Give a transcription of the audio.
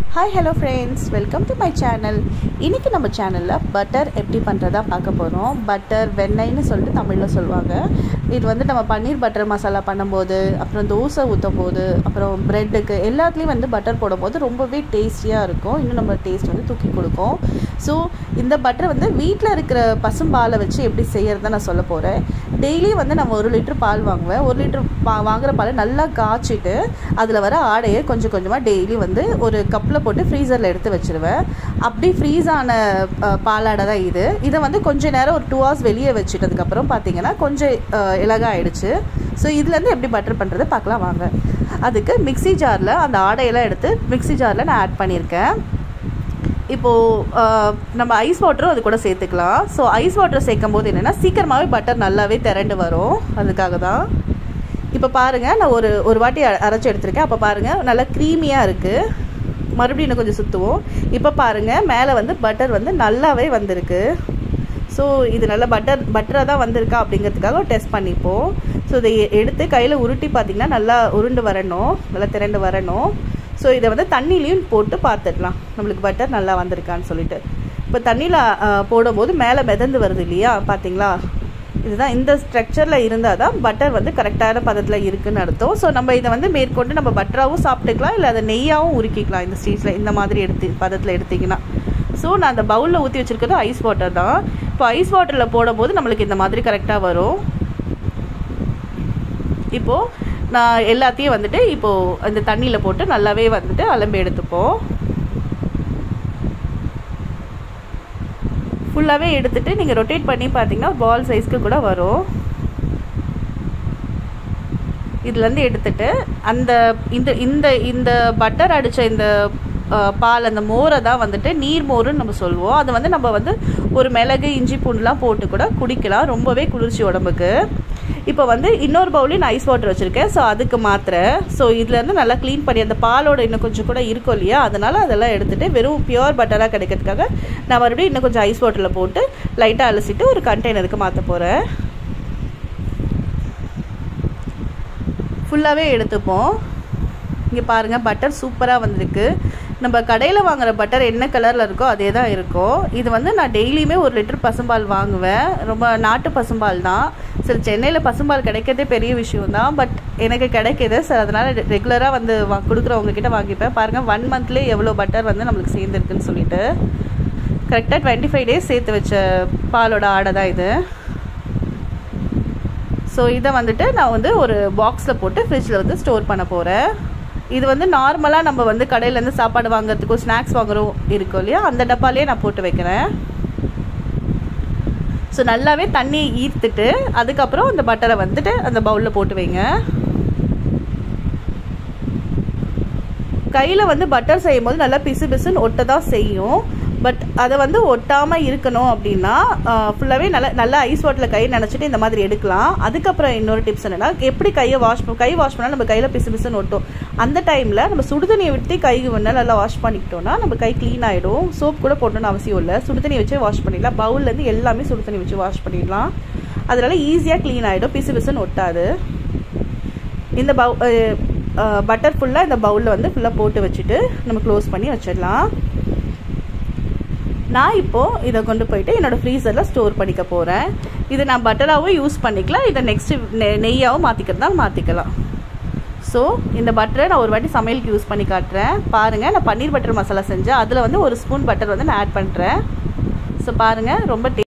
hi hello friends welcome to my channel இன்றைக்கி நம்ம சேனலில் பட்டர் எப்படி பண்ணுறதா பார்க்க போகிறோம் பட்டர் வெண்ணெய்னு சொல்லிட்டு தமிழில் சொல்லுவாங்க இது வந்து நம்ம பன்னீர் பட்டர் மசாலா பண்ணும்போது அப்புறம் தோசை ஊற்றும் போது அப்புறம் ப்ரெட்டுக்கு எல்லாத்துலேயும் வந்து பட்டர் போடும்போது ரொம்பவே டேஸ்டியாக இருக்கும் இன்னும் நம்ம டேஸ்ட் வந்து தூக்கி கொடுக்கும் ஸோ இந்த பட்டர் வந்து வீட்டில் இருக்கிற பசும்பாலை வச்சு எப்படி செய்கிறத நான் சொல்ல போகிறேன் டெய்லி வந்து நம்ம ஒரு லிட்டர் பால் வாங்குவேன் ஒரு லிட்டர் பா வாங்குகிற பாலை நல்லா காய்ச்சிட்டு அதில் வர ஆடையை கொஞ்சம் கொஞ்சமாக டெய்லி வந்து ஒரு கப்பில் போட்டு ஃப்ரீசரில் எடுத்து வச்சுருவேன் அப்படி ஃப்ரீஸ் ஆன பாலாடை தான் இது இதை வந்து கொஞ்ச நேரம் ஒரு டூ ஹவர்ஸ் வெளியே வச்சுட்டதுக்கப்புறம் பார்த்தீங்கன்னா கொஞ்சம் இலகாயிடுச்சு ஸோ இதுலேருந்து எப்படி பட்டர் பண்ணுறது பார்க்கலாம் வாங்க அதுக்கு மிக்ஸி ஜாரில் அந்த ஆடையெல்லாம் எடுத்து மிக்ஸி ஜாரில் நான் ஆட் பண்ணியிருக்கேன் இப்போது நம்ம ஐஸ் வாட்டரும் அது கூட சேர்த்துக்கலாம் ஸோ ஐஸ் வாட்டர் சேர்க்கும் போது என்னென்னா சீக்கிரமாகவே பட்டர் நல்லாவே திரண்டு வரும் அதுக்காக தான் இப்போ பாருங்கள் நான் ஒரு ஒரு வாட்டி அரைச்சி எடுத்திருக்கேன் அப்போ பாருங்கள் நல்லா க்ரீமியாக இருக்குது மறுபடியும் இன்னும் கொஞ்சம் சுற்றுவோம் இப்போ பாருங்கள் மேலே வந்து பட்டர் வந்து நல்லாவே வந்திருக்கு ஸோ இது நல்லா பட்டர் பட்டராக தான் வந்திருக்கா அப்படிங்கிறதுக்காக டெஸ்ட் பண்ணிப்போம் ஸோ இதை எடுத்து கையில் உருட்டி பார்த்திங்கன்னா நல்லா உருண்டு வரணும் நல்லா திரண்டு வரணும் ஸோ இதை வந்து தண்ணிலையும் போட்டு பார்த்துடலாம் நம்மளுக்கு பட்டர் நல்லா வந்திருக்கான்னு சொல்லிட்டு இப்போ தண்ணியில் போடும்போது மேலே மிதந்து வருது இல்லையா பார்த்தீங்களா இதுதான் இந்த ஸ்ட்ரக்சரில் இருந்தால் தான் பட்டர் வந்து கரெக்டான பதத்தில் இருக்குதுன்னு அர்த்தம் ஸோ நம்ம இதை வந்து மேற்கொண்டு நம்ம பட்டராகவும் சாப்பிட்டுக்கலாம் இல்லை அதை நெய்யாகவும் உருக்கிக்கலாம் இந்த ஸ்டேஜில் இந்த மாதிரி எடுத்து பதத்தில் எடுத்திங்கன்னா ஸோ நான் அந்த பவுலில் ஊற்றி வச்சுருக்கிறது ஐஸ் வாட்டர் தான் இப்போ ஐஸ் வாட்டரில் போடும்போது நம்மளுக்கு இந்த மாதிரி கரெக்டாக வரும் இப்போது நான் எல்லாத்தையும் வந்துட்டு இப்போது அந்த தண்ணியில் போட்டு நல்லாவே வந்துட்டு அலம்பி எடுத்துப்போம் ஃபுல்லாகவே எடுத்துகிட்டு நீங்கள் ரொட்டேட் பண்ணி பார்த்தீங்கன்னா பால் சைஸ்க்கு கூட வரும் இதுலேருந்து எடுத்துட்டு அந்த இந்த இந்த இந்த பட்டர் அடித்த இந்த பால் அந்த மோரை தான் வந்துட்டு நீர் மோருன்னு நம்ம சொல்லுவோம் அது வந்து நம்ம வந்து ஒரு மிளகு இஞ்சி பூண்டுலாம் போட்டு கூட குடிக்கலாம் ரொம்பவே குளிர்ச்சி உடம்புக்கு இப்போ வந்து இன்னொரு பவுலையும் நான் ஐஸ் வாட்டர் வச்சுருக்கேன் ஸோ அதுக்கு மாத்திரை ஸோ இதுலேருந்து நல்லா க்ளீன் பண்ணி அந்த பாலோட இன்னும் கொஞ்சம் கூட இருக்கும் இல்லையா அதனால் அதெல்லாம் எடுத்துகிட்டு வெறும் பியோர் பட்டராக கிடைக்கிறதுக்காக நான் மறுபடியும் இன்னும் கொஞ்சம் ஐஸ் வாட்டரில் போட்டு லைட்டாக அலசிட்டு ஒரு கண்டெய்னருக்கு மாற்ற போகிறேன் ஃபுல்லாகவே எடுத்துப்போம் இங்கே பாருங்கள் பட்டர் சூப்பராக வந்திருக்கு நம்ம கடையில் வாங்குகிற பட்டர் என்ன கலரில் இருக்கோ அதே தான் இருக்கும் இது வந்து நான் டெய்லியுமே ஒரு லிட்டர் பசும்பால் வாங்குவேன் ரொம்ப நாட்டு பசும்பால் தான் சரி சென்னையில் பசும்பால் கிடைக்கிறதே பெரிய விஷயம் தான் பட் எனக்கு கிடைக்கிது சார் அதனால் ரெகுலராக வந்து வா கொடுக்குறவங்க கிட்ட வாங்கிப்பேன் பாருங்கள் ஒன் மந்த்லேயே எவ்வளோ பட்டர் வந்து நம்மளுக்கு சேர்ந்துருக்குன்னு சொல்லிட்டு கரெக்டாக டுவெண்ட்டி ஃபைவ் டேஸ் சேர்த்து வச்ச பாலோட ஆடை தான் இது ஸோ இதை வந்துட்டு நான் வந்து ஒரு பாக்ஸில் போட்டு ஃப்ரிட்ஜில் வந்து ஸ்டோர் பண்ண போகிறேன் இது வந்து நார்மலாக நம்ம வந்து கடையிலேருந்து சாப்பாடு வாங்குறதுக்கோ ஸ்நாக்ஸ் வாங்குறோம் இருக்கும் இல்லையா அந்த டப்பாலேயே நான் போட்டு வைக்கிறேன் ஸோ நல்லாவே தண்ணி ஈர்த்துட்டு அதுக்கப்புறம் அந்த பட்டரை வந்துட்டு அந்த பவுலில் போட்டு வைங்க கையில் வந்து பட்டர் செய்யும் போது நல்லா பிசு பிசுன்னு ஒட்ட தான் செய்யும் பட் அதை வந்து ஒட்டாமல் இருக்கணும் அப்படின்னா ஃபுல்லாகவே நல்லா நல்லா ஐஸ் வாட்டரில் கை நினச்சிட்டு இந்த மாதிரி எடுக்கலாம் அதுக்கப்புறம் இன்னொரு டிப்ஸ் என்னென்னா எப்படி கையை வாஷ் கை வாஷ் பண்ணால் நம்ம கையில் பிசு பிசுன்னு ஒட்டும் அந்த டைமில் நம்ம சுடுதண்ணியை விட்டு கை வந்து நல்லா வாஷ் பண்ணிக்கிட்டோம்னா நம்ம கை க்ளீன் ஆகிடும் சோப் கூட போடணும்னு அவசியம் இல்லை சுடுதண்ணி வச்சே வாஷ் பண்ணிடலாம் பவுல்லேருந்து எல்லாமே சுடுதண்ணி வச்சு வாஷ் பண்ணிடலாம் அதனால ஈஸியாக க்ளீன் ஆகிடும் பிசு பிசுன்னு ஒட்டாது இந்த பவு பட்டர் ஃபுல்லாக இந்த பவுலில் வந்து ஃபுல்லாக போட்டு வச்சுட்டு நம்ம க்ளோஸ் பண்ணி வச்சிடலாம் நான் இப்போது இதை கொண்டு போயிட்டு என்னோடய ஃப்ரீசரில் ஸ்டோர் பண்ணிக்க போகிறேன் இதை நான் பட்டராகவும் யூஸ் பண்ணிக்கலாம் இதை நெக்ஸ்ட்டு நெ நெய்யாகவும் மாற்றிக்கிறதாலும் மாற்றிக்கலாம் ஸோ இந்த பட்டரை நான் ஒரு வாட்டி சமையலுக்கு யூஸ் பண்ணி காட்டுறேன் பாருங்கள் நான் பன்னீர் பட்டர் மசாலா செஞ்சேன் அதில் வந்து ஒரு ஸ்பூன் பட்டர் வந்து நான் ஆட் பண்ணுறேன் ஸோ பாருங்கள் ரொம்ப டே